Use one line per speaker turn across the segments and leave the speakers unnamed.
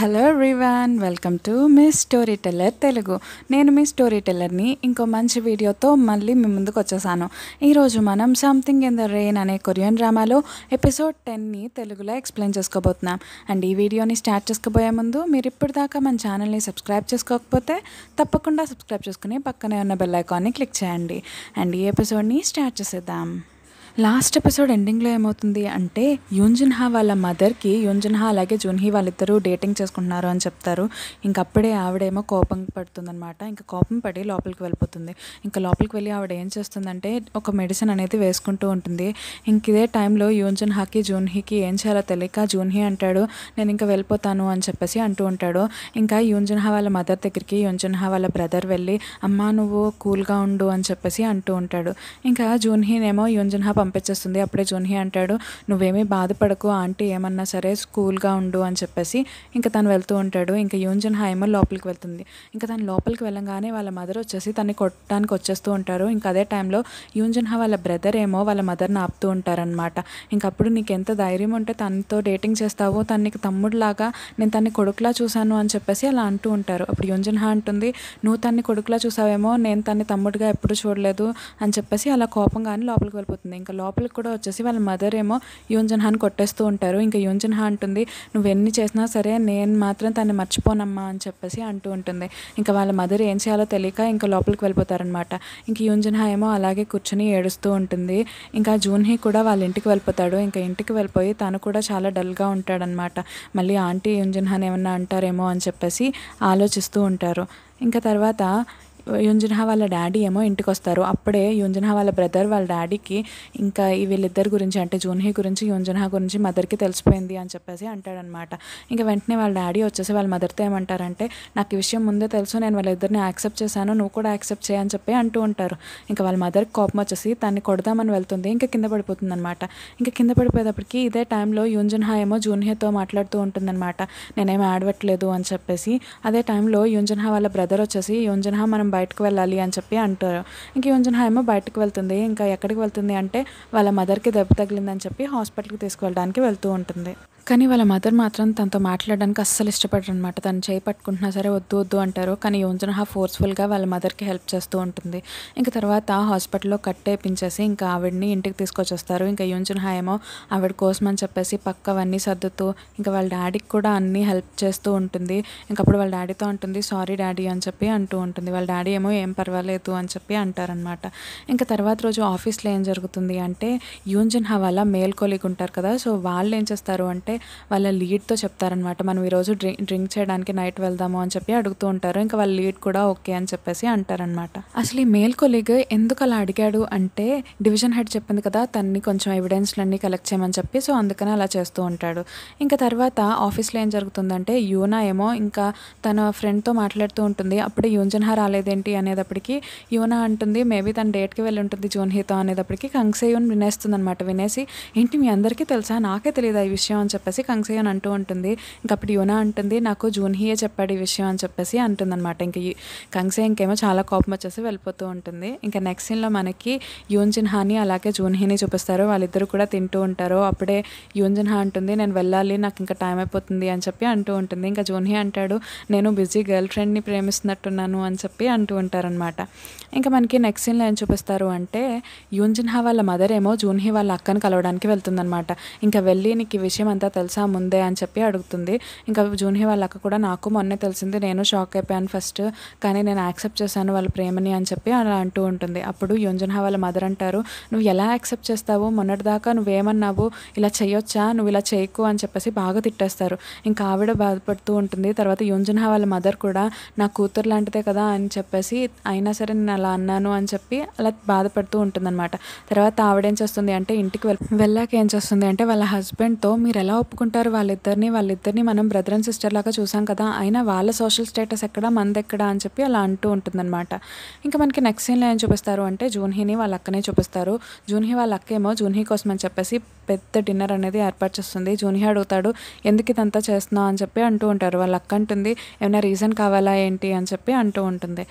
hello everyone welcome to మీ story teller Telugu నేను మీ స్టోరీ టెల్లర్ని ఇంకో మంచి వీడియోతో మళ్ళీ మీ ముందుకు వచ్చేసాను ఈరోజు మనం సంథింగ్ ఇన్ ద రెయిన్ అనే కొరియన్ డ్రామాలో ఎపిసోడ్ టెన్ని తెలుగులో ఎక్స్ప్లెయిన్ చేసుకోబోతున్నాం అండ్ ఈ వీడియోని స్టార్ట్ చేసుకోబోయే ముందు మీరు ఇప్పటిదాకా మన ఛానల్ని సబ్స్క్రైబ్ చేసుకోకపోతే తప్పకుండా సబ్స్క్రైబ్ చేసుకుని పక్కనే ఉన్న బెల్ ఐకాన్ని క్లిక్ చేయండి అండ్ ఈ ఎపిసోడ్ని స్టార్ట్ చేసేద్దాం లాస్ట్ ఎపిసోడ్ ఎండింగ్లో ఏమవుతుంది అంటే యూంజున్హా వాళ్ళ మదర్కి యూంజున్హా అలాగే జున్హీ వాళ్ళిద్దరూ డేటింగ్ చేసుకుంటున్నారు అని చెప్తారు ఇంక అప్పుడే ఆవిడేమో కోపం పడుతుందన్నమాట ఇంకా కోపం పడి లోపలికి వెళ్ళిపోతుంది ఇంకా లోపలికి వెళ్ళి ఆవిడ ఏం చేస్తుందంటే ఒక మెడిసిన్ అనేది వేసుకుంటూ ఉంటుంది ఇంక ఇదే టైంలో యూంజున్హాకి జూన్హీకి ఏం చేయాలో తెలియక జూన్హీ అంటాడు నేను ఇంకా వెళ్ళిపోతాను అని చెప్పేసి అంటూ ఉంటాడు ఇంకా యూంజున్హా వాళ్ళ మదర్ దగ్గరికి యూంజున్హా వాళ్ళ బ్రదర్ వెళ్ళి అమ్మా నువ్వు కూల్గా ఉండు అని చెప్పేసి అంటూ ఉంటాడు ఇంకా జూన్హీనేమో యూంజున్హా పంపించేస్తుంది అప్పుడే జూన్హీ అంటాడు నువ్వేమీ బాధపడకు ఆంటీ ఏమన్నా సరే స్కూల్గా ఉండు అని చెప్పేసి ఇంకా తను వెళ్తూ ఉంటాడు ఇంకా యూంజున్హా ఏమో లోపలికి వెళ్తుంది ఇంకా తను లోపలికి వెళ్ళంగానే వాళ్ళ మదర్ వచ్చేసి తన్ని కొట్టడానికి వచ్చేస్తూ ఉంటారు ఇంకా అదే టైంలో యూంజున్హా వాళ్ళ బ్రదర్ ఏమో వాళ్ళ మదర్ని ఆపుతూ ఉంటారనమాట ఇంకా అప్పుడు నీకు ఎంత ధైర్యం ఉంటే తనతో డేటింగ్ చేస్తావో తను నీకు తమ్ముడులాగా నేను తన్ని కొడుకులా చూశాను అని చెప్పేసి అలా అంటూ ఉంటారు అప్పుడు యూంజున్హా అంటుంది నువ్వు తన్ని కొడుకులా చూసావేమో నేను తన్ని తమ్ముడుగా ఎప్పుడు చూడలేదు అని చెప్పేసి అలా కోపంగానే లోపలికి వెళ్ళిపోతుంది ఇంకా లోపలికి కూడా వచ్చేసి వాళ్ళ మదర్ ఏమో యూంజన్హాని కొట్టేస్తూ ఉంటారు ఇంకా యూంజన్హా అంటుంది నువ్వు ఎన్ని చేసినా సరే నేను మాత్రం తన్ని మర్చిపోనమ్మా అని చెప్పేసి అంటూ ఉంటుంది ఇంకా వాళ్ళ మదర్ ఏం చేయాలో తెలియక ఇంకా లోపలికి వెళ్ళిపోతారనమాట ఇంక యూంజన్హా ఏమో అలాగే కూర్చొని ఏడుస్తూ ఉంటుంది ఇంకా జూన్హీ కూడా వాళ్ళ ఇంటికి వెళ్ళిపోతాడు ఇంకా ఇంటికి వెళ్ళిపోయి తను కూడా చాలా డల్గా ఉంటాడనమాట మళ్ళీ ఆంటీ యూంజన్హాని ఏమన్నా అంటారేమో అని చెప్పేసి ఆలోచిస్తూ ఉంటారు ఇంకా తర్వాత యుంజన్హా వాళ్ళ డాడీ ఏమో ఇంటికి వస్తారు అప్పుడే యుంజన్హా వాళ్ళ బ్రదర్ వాళ్ళ డాడీకి ఇంకా ఈ వీళ్ళిద్దరి గురించి అంటే జూన్హీ గురించి యుంజన్హా గురించి మదర్కి తెలిసిపోయింది అని చెప్పేసి అంటాడనమాట ఇంకా వెంటనే వాళ్ళ డాడీ వచ్చేసి వాళ్ళ మదర్తో ఏమంటారంటే నాకు ఈ విషయం ముందే తెలుసు నేను వాళ్ళిద్దరిని యాక్సెప్ట్ చేశాను నువ్వు కూడా యాక్సెప్ట్ చేయని చెప్పి అంటూ ఉంటారు ఇంకా వాళ్ళ మదర్కి కోపం వచ్చేసి తన్ని కొడదామని వెళ్తుంది ఇంకా కింద పడిపోతుంది అనమాట ఇంకా కింద పడిపోయేటప్పటికి ఇదే టైంలో యుంజన్హా ఏమో జూన్హీతో మాట్లాడుతూ ఉంటుందన్నమాట నేనేం ఆడవట్లేదు అని చెప్పేసి అదే టైంలో యుంజన్హా వాళ్ళ బ్రదర్ వచ్చేసి యుంజన్హా మనం బయటకు వెళ్ళాలి అని చెప్పి అంటారు ఇంక యోంజన్ ఏమో బయటకు వెళ్తుంది ఇంకా ఎక్కడికి వెళ్తుంది అంటే వాళ్ళ మదర్కి దెబ్బ తగిలిందని చెప్పి హాస్పిటల్కి తీసుకువెళ్ళడానికి వెళ్తూ ఉంటుంది కానీ వాళ్ళ మదర్ మాత్రం తనతో మాట్లాడడానికి అస్సలు ఇష్టపడరు అనమాట తను చేయి పట్టుకుంటున్నా సరే వద్దు వద్దు అంటారు కానీ యోంజనహా ఫోర్స్ఫుల్గా వాళ్ళ మదర్కి హెల్ప్ చేస్తూ ఉంటుంది ఇంకా తర్వాత హాస్పిటల్లో కట్టేపించేసి ఇంకా ఆవిడని ఇంటికి తీసుకొచ్చేస్తారు ఇంకా యోంజనహా ఏమో ఆవిడ కోసం అని చెప్పేసి పక్క అవన్నీ సర్దుతూ ఇంకా వాళ్ళ డాడీకి కూడా అన్నీ హెల్ప్ చేస్తూ ఉంటుంది ఇంకా అప్పుడు వాళ్ళ డాడీతో ఉంటుంది సారీ డాడీ అని చెప్పి అంటూ ఉంటుంది వాళ్ళ డాడీ ఏమో ఏం పర్వాలేదు అని చెప్పి అంటారనమాట ఇంకా తర్వాత రోజు ఆఫీస్లో ఏం జరుగుతుంది అంటే యూంజన్హా వాళ్ళ మేల్ కొలీగ్ ఉంటారు కదా సో వాళ్ళు ఏం చేస్తారు అంటే వాళ్ళ లీడ్తో చెప్తారనమాట మనం ఈరోజు డ్రింక్ డ్రింక్ చేయడానికి నైట్ వెళ్దాము అని చెప్పి అడుగుతూ ఉంటారు ఇంకా వాళ్ళ లీడ్ కూడా ఓకే అని చెప్పేసి అంటారనమాట అసలు ఈ మేల్ కొలీగ్ ఎందుకు అలా అడిగాడు అంటే డివిజన్ హెడ్ చెప్పింది కదా తన్ని కొంచెం ఎవిడెన్స్లన్నీ కలెక్ట్ చేయమని చెప్పి సో అందుకని అలా చేస్తూ ఉంటాడు ఇంకా తర్వాత ఆఫీస్లో ఏం జరుగుతుందంటే యూనా ఏమో ఇంకా తన ఫ్రెండ్తో మాట్లాడుతూ ఉంటుంది అప్పుడే యూంజన్హా రాలేదేంటి అనేటప్పటికి యూనా అంటుంది మేబీ తన డేట్కి వెళ్ళి ఉంటుంది జూన్హీతో అనేటప్పటికి కంగ్సేయూన్ వినేస్తుంది అనమాట వినేసి ఏంటి మీ అందరికీ తెలుసా నాకే తెలియదు ఈ విషయం అని చెప్పేసి కంగ్సేయూన్ అంటూ ఉంటుంది ఇంకా అప్పుడు యూనా అంటుంది నాకు జూన్హీయే చెప్పాడు ఈ విషయం అని చెప్పేసి అంటుందన్నమాట ఇంక ఈ కంగ్సే ఇంకేమో చాలా కోపం వచ్చేసి వెళ్ళిపోతూ ఉంటుంది ఇంకా నెక్స్ట్ సీన్లో మనకి యూన్జిన్హాని అలాగే జూన్హీని చూపిస్తారు వాళ్ళిద్దరు కూడా తింటూ ఉంటారు అప్పుడే యూన్జిన్హా అంటుంది నేను వెళ్ళాలి నాకు ఇంకా టైం అయిపోతుంది అని చెప్పి అంటూ ఉంటుంది ఇంకా జూన్హీ అంటాడు నేను బిజీ గర్ల్ ఫ్రెండ్ని ప్రేమిస్తున్నట్టున్నాను అని చెప్పి అంటూ ఉంటారనమాట ఇంకా మనకి నెక్స్ట్ సీన్లో ఏం చూపిస్తారు అంటే యూన్జిన్హా వాళ్ళ మదర్ ఏమో జూన్హీ వాళ్ళ అక్కని కలవడానికి వెళ్తుందనమాట ఇంకా వెళ్ళి నీకు ఈ విషయం అంతా తెలుసా ముందే అని చెప్పి అడుగుతుంది ఇంకా జూన్హీ వాళ్ళ అక్క కూడా నాకు మొన్నే తెలిసింది నేను షాక్ అయిపోయాను ఫస్ట్ కానీ నేను యాక్సెప్ట్ చేశాను వాళ్ళ ప్రేమని అని చెప్పి అలా అంటూ ఉంటుంది అప్పుడు యోంజన్హా వాళ్ళ మదర్ అంటారు నువ్వు ఎలా యాక్సెప్ట్ చేస్తావు మొన్నటిదాకా నువ్వేమన్నావు ఇలా చేయొచ్చా నువ్వు ఇలా చేయకు అని చెప్పేసి బాగా తిట్టేస్తారు ఇంకా ఆవిడ బాధపడుతూ ఉంటుంది తర్వాత యోంజన్హా వాళ్ళ మదర్ కూడా నా కూతురు లాంటిదే కదా అని చెప్పేసి అయినా సరే నేను అలా అన్నాను అని చెప్పి అలా బాధపడుతూ ఉంటుందన్నమాట తర్వాత ఆవిడేం చేస్తుంది అంటే ఇంటికి వెళ్ వెళ్ళాక ఏం చేస్తుంది అంటే వాళ్ళ హస్బెండ్తో మీరు ఎలా ఒప్పుకుంటారు వాళ్ళిద్దరిని వాళ్ళిద్దరిని మనం బ్రదర్ అండ్ సిస్టర్ లాగా చూసాం కదా అయినా వాళ్ళ సోషల్ స్టేటస్ ఎక్కడ మంది ఎక్కడ అని చెప్పి అలా అంటూ ఉంటుందన్నమాట ఇంకా మనకి నెక్స్ట్ సీన్లో ఏం చూపిస్తారు అంటే జూన్హీని వాళ్ళ అక్కనే చూపిస్తారు జూన్హీ వాళ్ళ అక్క ఏమో జూన్హీ కోసం అని చెప్పేసి పెద్ద డిన్నర్ అనేది ఏర్పాటు చేస్తుంది జూన్హీ అడుగుతాడు ఎందుకు ఇదంతా చేస్తున్నావు అని చెప్పి అంటూ ఉంటారు వాళ్ళ అక్క అంటుంది ఏమైనా రీజన్ కావాలా ఏంటి అని చెప్పి అంటూ ఉంటుంది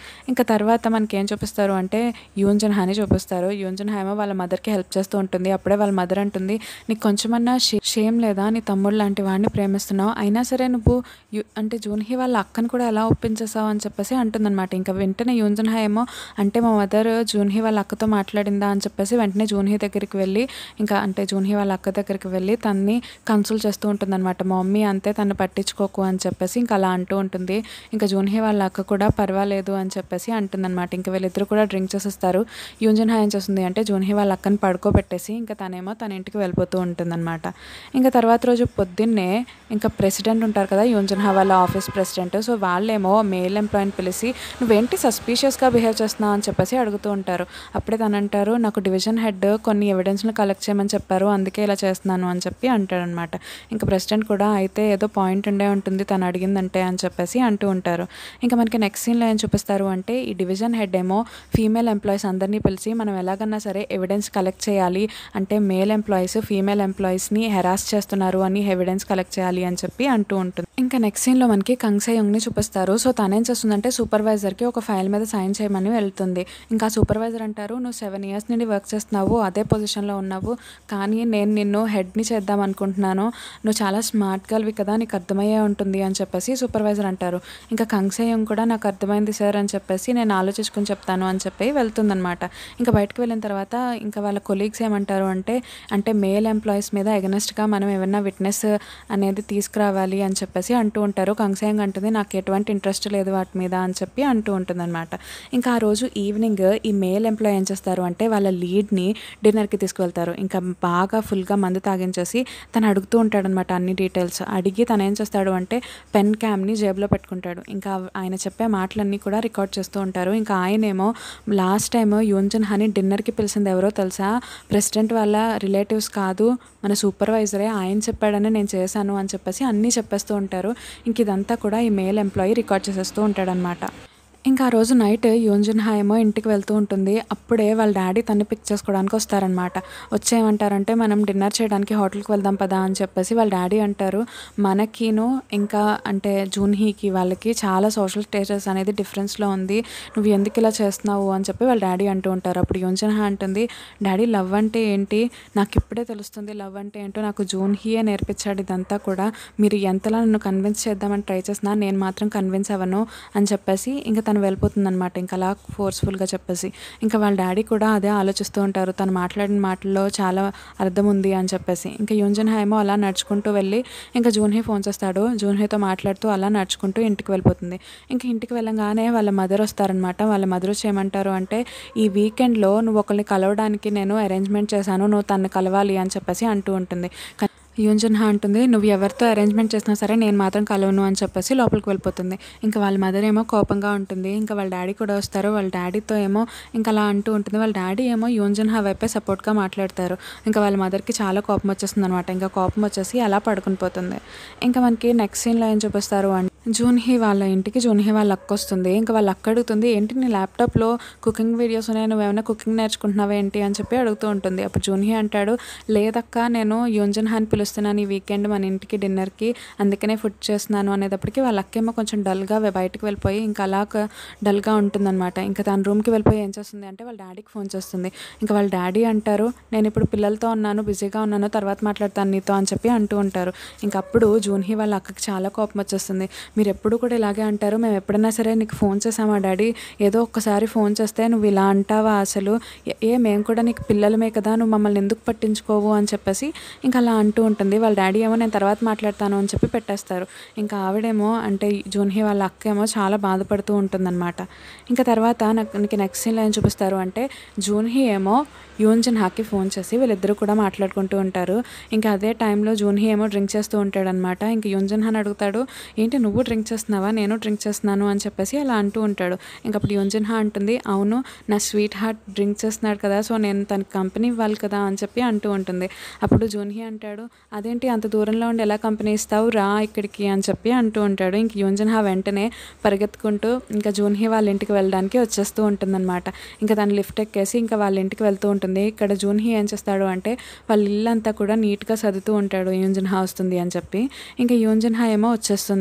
ఇంకా తర్వాత మనకి ఏం చూపిస్తారు అంటే యూంజన్ హాని చూపిస్తారు యూంజన్ హామో వాళ్ళ మదర్కి హెల్ప్ చేస్తూ ఉంటుంది అప్పుడే వాళ్ళ మదర్ అంటుంది నీకు కొంచెమన్నా షే- షేమ్ లేదా నీ తమ్ముడు లాంటి వాడిని ప్రేమిస్తున్నావు అయినా సరే నువ్వు యు- అంటే జూన్హీ వాళ్ళ అక్కను కూడా ఎలా ఒప్పించేసావు అని చెప్పేసి అంటుందన్నమాట ఇంకా వెంటనే యూంజన్ హా ఏమో అంటే మా మదర్ జూన్హీ వాళ్ళ అక్కతో మాట్లాడిందా అని చెప్పేసి వెంటనే జూన్హీ దగ్గరికి వెళ్ళి ఇంకా అంటే జూన్హీ వాళ్ళ అక్క దగ్గరికి వెళ్ళి తన్ని కన్సల్ట్ చేస్తూ ఉంటుందన్నమాట మా మమ్మీ అంతే తను పట్టించుకోకు అని చెప్పేసి ఇంకా అలా అంటూ ఉంటుంది ఇంకా జూన్హీ వాళ్ళ అక్క కూడా పర్వాలేదు అని చెప్పేసి అంటుందన్నమాట ఇంకా వీళ్ళిద్దరు కూడా డ్రింక్ చేసేస్తారు యూంజన్ హా ఏం చేస్తుంది అంటే జూన్హీ వాళ్ళ అక్కని పడుకోబెట్టేసి ఇంకా తనేమో తన ఇంటికి వెళ్ళిపోతూ ఉంటుందన్నమాట ఇంకా తర్వాత రోజు పొద్దున్నే ఇంకా ప్రెసిడెంట్ ఉంటారు కదా యూంజన్ హా వాళ్ళ ఆఫీస్ ప్రెసిడెంట్ సో వాళ్ళేమో మేల్ ఎంప్లాయీని పిలిచి నువ్వేంటి సస్పీషియస్గా బిహేవ్ చేస్తున్నావు అని చెప్పేసి అడుగుతూ ఉంటారు అప్పుడే తను అంటారు నాకు డివిజన్ హెడ్ కొన్ని ఎవిడెన్స్ని కలెక్ట్ చేయమని చెప్పారు అందుకే ఇలా చేస్తున్నాను అని చెప్పి అంటాడనమాట ఇంకా ప్రెసిడెంట్ కూడా అయితే ఏదో పాయింట్ ఉండే ఉంటుంది తను అడిగిందంటే అని చెప్పేసి అంటూ ఉంటారు ఇంకా మనకి నెక్స్ట్ సీన్లో ఏం చూపిస్తారు అంటే ఈ డివిజన్ హెడ్ ఏమో ఫీమేల్ ఎంప్లాయీస్ అందరినీ పిలిచి మనం ఎలాగన్నా సరే ఎవిడెన్స్ కలెక్ట్ చేయాలి అంటే మేల్ ఎంప్లాయీస్ ఫీమేల్ ఎంప్లాయీస్ని హెరాస్ చేస్తున్నారు అని ఎవిడెన్స్ కలెక్ట్ చేయాలి అని చెప్పి అంటూ ఉంటుంది ఇంకా నెక్స్ట్ సీన్లో మనకి కంగ్సే యోంగ్ని చూపిస్తారు సో తనేం చేస్తుందంటే సూపర్వైజర్కి ఒక ఫైల్ మీద సైన్ చేయమని వెళ్తుంది ఇంకా సూపర్వైజర్ అంటారు నువ్వు సెవెన్ ఇయర్స్ నుండి వర్క్ చేస్తున్నావు అదే పొజిషన్లో ఉన్నావు కానీ నేను నిన్ను హెడ్ని చేద్దాం అనుకుంటున్నాను నువ్వు చాలా స్మార్ట్ గర్ల్వి కదా నీకు అర్థమయ్యే ఉంటుంది అని చెప్పేసి సూపర్వైజర్ అంటారు ఇంకా కంగ్సేయం కూడా నాకు అర్థమైంది సార్ అని చెప్పేసి నేను ఆలోచించుకుని చెప్తాను అని చెప్పి వెళ్తుందనమాట ఇంకా బయటకు వెళ్ళిన తర్వాత ఇంకా వాళ్ళ కొలీగ్స్ ఏమంటారు అంటే అంటే మేల్ ఎంప్లాయీస్ మీద ఎగనెస్ట్గా మనం ఏమైనా విట్నెస్ అనేది తీసుకురావాలి అని చెప్పేసి అంటూ ఉంటారు కంగ్సేయం అంటుంది నాకు ఎటువంటి ఇంట్రెస్ట్ లేదు వాటి మీద అని చెప్పి అంటూ ఉంటుందన్నమాట ఇంకా ఆ రోజు ఈవినింగ్ ఈ మేల్ ఎంప్లాయీ ఏం చేస్తారు అంటే వాళ్ళ లీడ్ని డిన్నర్కి తీసుకువెళ్తారు ఇంకా బాగా ఫుల్గా మందు తాగించేసి తను అడుగుతూ ఉంటాడనమాట అన్ని డీటెయిల్స్ అడిగి తను ఏం చేస్తాడు అంటే పెన్ క్యామ్ని జేబులో పెట్టుకుంటాడు ఇంకా ఆయన చెప్పే మాటలన్నీ కూడా రికార్డ్ చేస్తూ ఉంటారు ఇంకా ఆయనేమో లాస్ట్ టైం యూంజన్ హనీ డిన్నర్కి పిలిచింది ఎవరో తెలుసా ప్రెసిడెంట్ వాళ్ళ రిలేటివ్స్ కాదు మన సూపర్వైజరే ఆయన చెప్పాడని నేను చేశాను అని చెప్పేసి అన్నీ చెప్పేస్తూ ఉంటారు ఇంక ఇదంతా కూడా ఈ మేల్ ఎంప్లాయీ రికార్డ్ చేసేస్తూ ఉంటాడనమాట ఇంకా ఆ రోజు నైట్ యోంజన్ హాయమో ఇంటికి వెళ్తూ ఉంటుంది అప్పుడే వాళ్ళ డాడీ తన్ని పిక్ చేసుకోవడానికి వస్తారనమాట వచ్చేయమంటారంటే మనం డిన్నర్ చేయడానికి హోటల్కి వెళ్దాం పదా అని చెప్పేసి వాళ్ళ డాడీ అంటారు మనకిను ఇంకా అంటే జూన్హీకి వాళ్ళకి చాలా సోషల్ స్టేటస్ అనేది డిఫరెన్స్లో ఉంది నువ్వు ఎందుకు ఇలా చేస్తున్నావు అని చెప్పి వాళ్ళ డాడీ అంటూ ఉంటారు అప్పుడు యోంజన్ హా అంటుంది డాడీ లవ్ అంటే ఏంటి నాకు ఇప్పుడే తెలుస్తుంది లవ్ అంటే ఏంటో నాకు జూన్హీయే నేర్పించాడు ఇదంతా కూడా మీరు ఎంతలా నన్ను కన్విన్స్ చేద్దామని ట్రై చేసినా నేను మాత్రం కన్విన్స్ అవ్వను అని చెప్పేసి ఇంకా తను వెళ్ళిపోతుంది అనమాట ఇంకా అలా ఫోర్స్ఫుల్గా చెప్పేసి ఇంకా వాళ్ళ డాడీ కూడా అదే ఆలోచిస్తూ ఉంటారు తను మాట్లాడిన మాటల్లో చాలా అర్థం ఉంది అని చెప్పేసి ఇంకా యూంజన్ హేమో అలా నడుచుకుంటూ వెళ్ళి ఇంకా జూన్హీ ఫోన్ చేస్తాడు జూన్హీతో మాట్లాడుతూ అలా నడుచుకుంటూ ఇంటికి వెళ్ళిపోతుంది ఇంకా ఇంటికి వెళ్ళగానే వాళ్ళ మదర్ వస్తారనమాట వాళ్ళ మదర్ వచ్చి ఏమంటారు అంటే ఈ వీకెండ్లో నువ్వు ఒకరిని కలవడానికి నేను అరేంజ్మెంట్ చేశాను నువ్వు తను కలవాలి అని చెప్పేసి అంటూ ఉంటుంది కా- యూంజన్ హా అంటుంది నువ్వు ఎవరితో అరేంజ్మెంట్ చేసినా సరే నేను మాత్రం కలవను అని చెప్పేసి లోపలికి వెళ్ళిపోతుంది ఇంకా వాళ్ళ మదర్ ఏమో కోపంగా ఉంటుంది ఇంకా వాళ్ళ డాడీ కూడా వస్తారు వాళ్ళ డాడీతో ఏమో ఇంకా అలా అంటూ ఉంటుంది వాళ్ళ డాడీ ఏమో యూంజన్ హా వైపే సపోర్ట్గా మాట్లాడతారు ఇంకా వాళ్ళ మదర్కి చాలా కోపం వచ్చేస్తుంది అనమాట ఇంకా కోపం వచ్చేసి అలా పడుకుని పోతుంది ఇంకా మనకి నెక్స్ట్ సీన్లో ఏం చూపిస్తారు అంటే జూన్హీ వాళ్ళ ఇంటికి జూన్హీ వాళ్ళ అక్క వస్తుంది ఇంకా వాళ్ళ అక్క అడుగుతుంది ఏంటి నీ ల్యాప్టాప్లో కుకింగ్ వీడియోస్ ఉన్నాయి నువ్వు ఏమైనా కుకింగ్ నేర్చుకుంటున్నావా ఏంటి అని చెప్పి అడుగుతూ ఉంటుంది అప్పుడు జూన్హీ అంటాడు లేదక్క నేను యోంజన్ హాన్ పిలుస్తున్నాను ఈ వీకెండ్ మన ఇంటికి డిన్నర్కి అందుకనే ఫుడ్ చేస్తున్నాను అనేటప్పటికి వాళ్ళ అక్కేమో కొంచెం డల్గా బయటకు వెళ్ళిపోయి ఇంకా అలా ఒక డల్గా ఉంటుందన్నమాట ఇంకా తన రూమ్కి వెళ్ళిపోయి ఏం చేస్తుంది అంటే వాళ్ళ డాడీకి ఫోన్ చేస్తుంది ఇంకా వాళ్ళ డాడీ అంటారు నేను ఇప్పుడు పిల్లలతో ఉన్నాను బిజీగా ఉన్నాను తర్వాత మాట్లాడతాను నీతో అని చెప్పి అంటూ ఉంటారు ఇంకా అప్పుడు జూన్హీ వాళ్ళ అక్కకి చాలా కోపం వచ్చేస్తుంది మీరు ఎప్పుడు కూడా ఇలాగే అంటారు మేము ఎప్పుడైనా సరే నీకు ఫోన్ చేసామా డాడీ ఏదో ఒక్కసారి ఫోన్ చేస్తే నువ్వు ఇలా అంటావా అసలు ఏ- ఏ మేము కూడా నీకు పిల్లలమే కదా నువ్వు మమ్మల్ని ఎందుకు పట్టించుకోవు అని చెప్పేసి ఇంకా అలా అంటూ ఉంటుంది వాళ్ళ డాడీ ఏమో నేను తర్వాత మాట్లాడతాను అని చెప్పి పెట్టేస్తారు ఇంకా ఆవిడేమో అంటే జూన్హీ వాళ్ళ అక్క ఏమో చాలా బాధపడుతూ ఉంటుందన్నమాట ఇంకా తర్వాత నాకు నీకు నెక్స్ట్ సీన్లో ఏం చూపిస్తారు అంటే జూన్హీ ఏమో యూన్జన్ హాకి ఫోన్ చేసి వీళ్ళిద్దరూ కూడా మాట్లాడుకుంటూ ఉంటారు ఇంకా అదే టైంలో జూన్హీ ఏమో డ్రింక్ చేస్తూ ఉంటాడనమాట ఇంకా యూన్జన్ హాన్ అడుగుతాడు ఏంటి నువ్వు డ్రింక్ చేస్తున్నావా నేను డ్రింక్ చేస్తున్నాను అని చెప్పేసి అలా అంటూ ఉంటాడు ఇంకా అప్పుడు యూన్జన్ హా అంటుంది అవును నా స్వీట్ హార్ట్ డ్రింక్ చేస్తున్నాడు కదా సో నేను తనకి కంపెనీ ఇవ్వాలి కదా అని చెప్పి అంటూ ఉంటుంది అప్పుడు జూన్హీ అంటాడు అదేంటి అంత దూరంలో ఉండి ఎలా కంపెనీ ఇస్తావు రా ఇక్కడికి అని చెప్పి అంటూ ఉంటాడు ఇంక యూన్జన్ హా వెంటనే పరిగెత్తుకుంటూ ఇంకా జూన్హీ వాళ్ళ ఇంటికి వెళ్ళడానికి వచ్చేస్తూ ఉంటుందన్నమాట ఇంకా తను లిఫ్ట్ ఎక్కేసి ఇంకా వాళ్ళ ఇంటికి వెళ్తూ ఉంటుంది ఇక్కడ జూన్హీ ఏం చేస్తాడు అంటే వాళ్ళ ఇల్లంతా కూడా నీట్గా సర్దుతూ ఉంటాడు యూన్జన్ హా వస్తుంది అని చెప్పి ఇంకా యూన్జన్ హా ఏమో వచ్చేస్తుంది అనమాట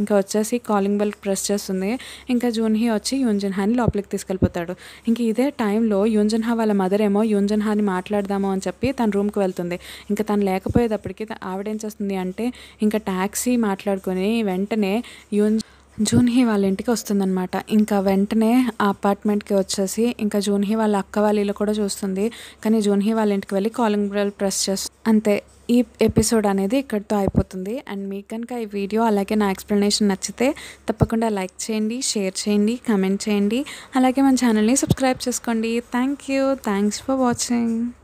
ఇంకా వచ్చేసి కాలింగ్ బెల్ ప్రెస్ చేస్తుంది ఇంకా జూన్హీ వచ్చి యూన్జన్ హాని లోపలికి తీసుకెళ్ళిపోతాడు ఇంక ఇదే టైంలో యూన్జన్ హా వాళ్ళ మదర్ ఏమో యూన్జన్ హాని మాట్లాడదాము అని చెప్పి తన రూమ్కి వెళ్తుంది ఇంకా తను లేకపోయేటప్పటికి త- ఆవిడేం చేస్తుంది అంటే ఇంకా ట్యాక్సీ మాట్లాడుకొని వెంటనే యూన్ జూన్హీ వాళ్ళ ఇంటికి వస్తుందన్నమాట ఇంకా వెంటనే ఆ అపార్ట్మెంట్కి వచ్చేసి ఇంకా జూన్హీ వాళ్ళ అక్క వాళ్ళ ఇల్లు కూడా చూస్తుంది కానీ జూన్హీ వాళ్ళ ఇంటికి వెళ్ళి కాలింగ్ బెల్ ప్రెస్ చేస్తుంది అంతే ఈ ఎపిసోడ్ అనేది ఇక్కడితో అయిపోతుంది అండ్ మీకు కనుక ఈ వీడియో అలాగే నా ఎక్స్ప్లెనేషన్ నచ్చితే తప్పకుండా లైక్ చేయండి షేర్ చేయండి కమెంట్ చేయండి అలాగే మన ఛానల్ని సబ్స్క్రైబ్ చేసుకోండి thank you thanks for watching